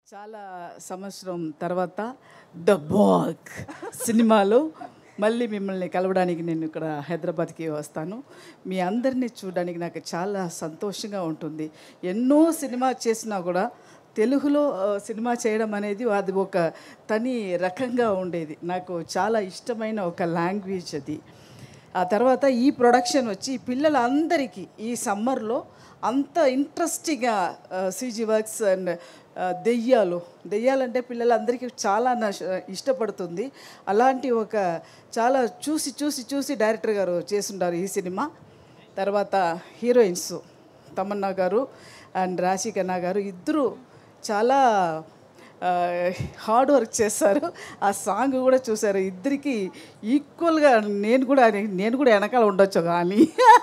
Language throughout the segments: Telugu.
చాలా సంవత్సరం తర్వాత ద బాగ్ సినిమాలో మళ్ళీ మిమ్మల్ని కలవడానికి నేను ఇక్కడ హైదరాబాద్కి వస్తాను మీ అందరినీ చూడడానికి నాకు చాలా సంతోషంగా ఉంటుంది ఎన్నో సినిమా చేసినా కూడా తెలుగులో ఆ, సినిమా చేయడం అనేది అది ఒక తని రకంగా ఉండేది నాకు చాలా ఇష్టమైన ఒక లాంగ్వేజ్ అది ఆ తర్వాత ఈ ప్రొడక్షన్ వచ్చి పిల్లలందరికీ ఈ సమ్మర్లో అంత ఇంట్రెస్టింగ్గా సీజీ వర్క్స్ అండ్ దెయ్యాలు దెయ్యాలంటే పిల్లలందరికీ చాలా నష- ఇష్టపడుతుంది అలాంటి ఒక చాలా చూసి చూసి చూసి డైరెక్టర్ గారు చేస్తుంటారు ఈ సినిమా తర్వాత హీరోయిన్స్ తమన్నా గారు అండ్ రాశికన్నా గారు ఇద్దరు చాలా హార్డ్ వర్క్ చేస్తారు ఆ సాంగ్ కూడా చూసారు ఇద్దరికి ఈక్వల్గా నేను కూడా నేను కూడా వెనకాల ఉండొచ్చు కానీ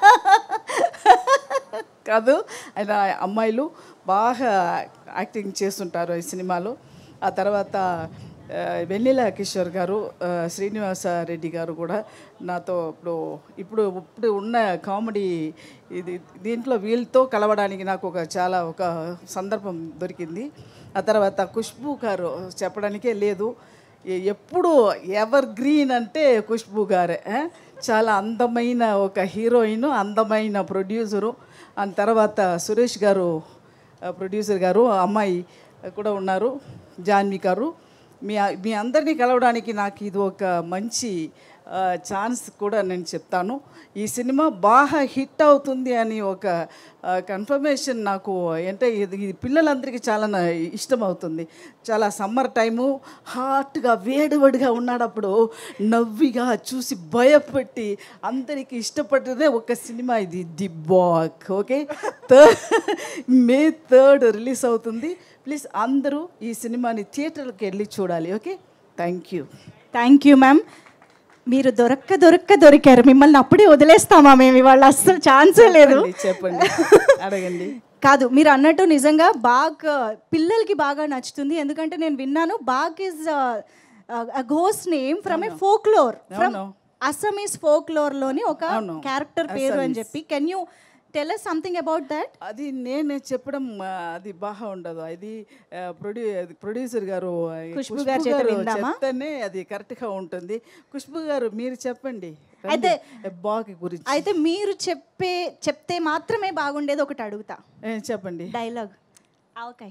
కాదు ఆయన అమ్మాయిలు బాగా యాక్టింగ్ చేస్తుంటారు ఈ సినిమాలో ఆ తర్వాత ఆ, వెన్నెల కిషోర్ గారు ఆ, శ్రీనివాస రెడ్డి గారు కూడా నాతో ఇప్పుడు ఇప్పుడు ఇప్పుడు ఉన్న కామెడీ ఇది దీంట్లో వీళ్ళతో కలవడానికి నాకు ఒక చాలా ఒక సందర్భం దొరికింది ఆ తర్వాత ఖుష్బూ గారు చెప్పడానికే లేదు ఎ- ఎప్పుడు ఎవర్ గ్రీన్ అంటే ఖుష్బూ గారే ఆ? చాలా అందమైన ఒక హీరోయిన్ అందమైన ప్రొడ్యూసరు ఆ తర్వాత సురేష్ గారు ఆ, ప్రొడ్యూసర్ గారు ఆ అమ్మాయి కూడా ఉన్నారు జాన్వి గారు మీ మీ అందరినీ కలవడానికి నాకు ఇది ఒక మంచి ఆ, ఛాన్స్ కూడా నేను చెప్తాను ఈ సినిమా బాగా హిట్ అవుతుంది అని ఒక కన్ఫర్మేషన్ నాకు అంటే ఇది ఇది పిల్లలందరికీ చాలా నా- ఇష్టం అవుతుంది చాలా సమ్మర్ టైము హాట్గా వేడివేడిగా ఉన్నాడప్పుడు నవ్విగా చూసి భయపెట్టి అందరికీ ఇష్టపడ్డదే ఒక సినిమా ఇది the Baak okay May third release అవుతుంది ప్లీజ్ అందరూ ఈ సినిమాని థియేటర్కి వెళ్ళి చూడాలి okay thank you thank you ma'am మీరు దొరక్క దొరక్క దొరికారు మిమ్మల్ని అప్పుడే వదిలేస్తామా మేము ఇవాళ అస్సలు ఛాన్సే లేదు చెప్పండి అడగండి కాదు మీరు అన్నట్టు నిజంగా బాగ్ పిల్లలకి బాగా నచ్చుతుంది ఎందుకంటే నేను విన్నాను బాగ్ ఇస్ ఘోస్ name from a folklore from అవును. అసమీస్ ఫోక్లోర్ లోని ఒక అవును. క్యారెక్టర్ పేరు అని Assamese. చెప్పి can you tell something about that అది నేను చెప్పడం ఆ, అది బాగా ఉండదు అది ప్రొడ్యూ ప్రొడ్యూసర్ గారు ఆ, ఖుష్బు గారి చేత విందామా? చెప్తేనే అది కరెక్ట్గా ఉంటుంది ఖుష్బు గారు మీరు చెప్పండి అయితే బాగ్ గురించి అయితే మీరు చెప్పే చెప్తే మాత్రమే బాగుండేది ఒకటి అడుగుతా ఏ, చెప్పండి డైలాగ్ ఆవకాయ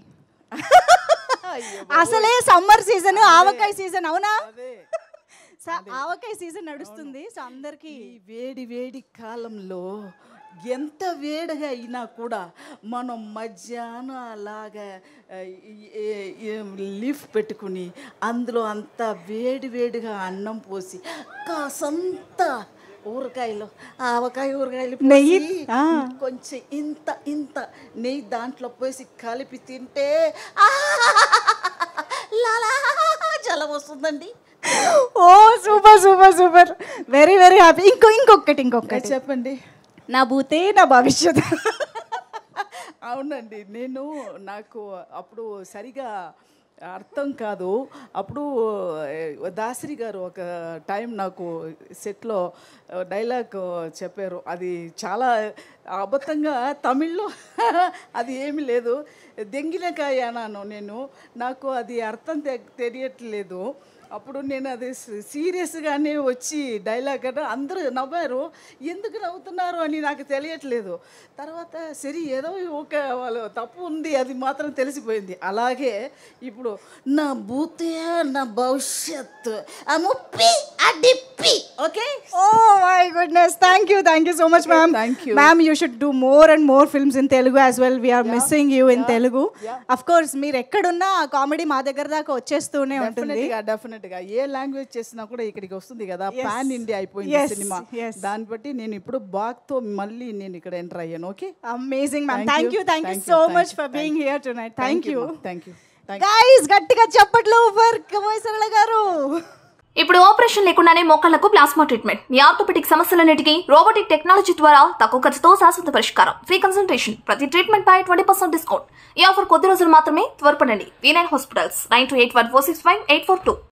అసలే సమ్మర్ సీజన్ ఆవకాయ సీజన్ అవునా అదే సో ఆవకాయ సీజన్ నడుస్తుంది సో అందరికి ఈ వేడి వేడి కాలంలో ఎంత వేడిగా అయినా కూడా మనం మధ్యాహ్నం అలాగా ఆ, ఈ- ఈ- ఈ లీఫ్ పెట్టుకుని అందులో అంత వేడి వేడిగా అన్నం పోసి కాసంత ఊరకాయలు ఆవకాయ ఊరకాయలు పోసి, నెయ్యి, ఆ. కొంచెం ఇంత ఇంత నెయ్యి దాంట్లో పోసి కలిపి తింటే ఆ, లాలా జలం వస్తుందండి oh super super super very very happy ఇంకో ఇంకొకటి ఇంకొకటి చెప్పండి నా భూతే నా భవిష్యత్ అవునండి నేను నాకు అప్పుడు సరిగా అర్థం కాదు అప్పుడు ఏ, దాసరి గారు ఒక టైం నాకు సెట్లో డైలాగ్ చెప్పారు అది చాలా అబద్ధంగా తమిళ్లో అది ఏమీ లేదు దెంగినకాయ అన్నాను నేను నాకు అది అర్థం తె- తెలియట్లేదు అప్పుడు నేను అది సీరియస్గానే వచ్చి డైలాగ్ అంటే అందరూ నవ్వారు ఎందుకు నవ్వుతున్నారు అని నాకు తెలియట్లేదు తర్వాత సరే ఏదో ఒక వాళ్ళు తప్పు ఉంది అది మాత్రం తెలిసిపోయింది అలాగే ఇప్పుడు నా భూతే నా భవిష్యత్తు ఆ ముప్పి ఆ డిప్పి okay oh my goodness thank you thank you so much ma'am Thank you. Ma'am you should do more and more films in Telugu as well we're missing you in Telugu of course మీరు ఎక్కడున్నా కామెడీ మా దగ్గర దాకా వచ్చేస్తూనే ఉంటుంది డెఫినెట్గా డెఫినెట్గా ఏ లాంగ్వేజ్ చేసినా కూడా ఇక్కడికి వస్తుంది కదా పాన్ ఇండియా అయిపోయింది Yes, సినిమా yes. దాన్ని బట్టి నేను ఇప్పుడు బాగ్తో మళ్ళీ నేను ఇక్కడ ఎంటర్ అయ్యాను okay amazing ma'am Thank thank you, you thank you thank so you, thank much you, for thank being here tonight thank you thank you guys గట్టిగా చప్పట్లు ఫర్ కమోయ్ సరళ గారు ఇప్పుడు ఆపరేషన్ లేకుండానే మోకాళ్లకు ప్లాస్మా ట్రీట్మెంట్ మీ ఆర్థోపెటిక్ సమస్యలన్నిటికీ రోబోటిక్ టెక్నాలజీ ద్వారా తక్కువ ఖర్చుతో శాశ్వత పరిష్కారం ఫ్రీ కన్సల్టేషన్ ప్రతి ట్రీట్మెంట్ పై ట్వంటీ పర్సెంట్ డిస్కౌంట్ ఈ ఆఫర్ కొద్ది రోజులు మాత్రమే త్వరపడండి V nine hospitals nine two eight one four six five eight four two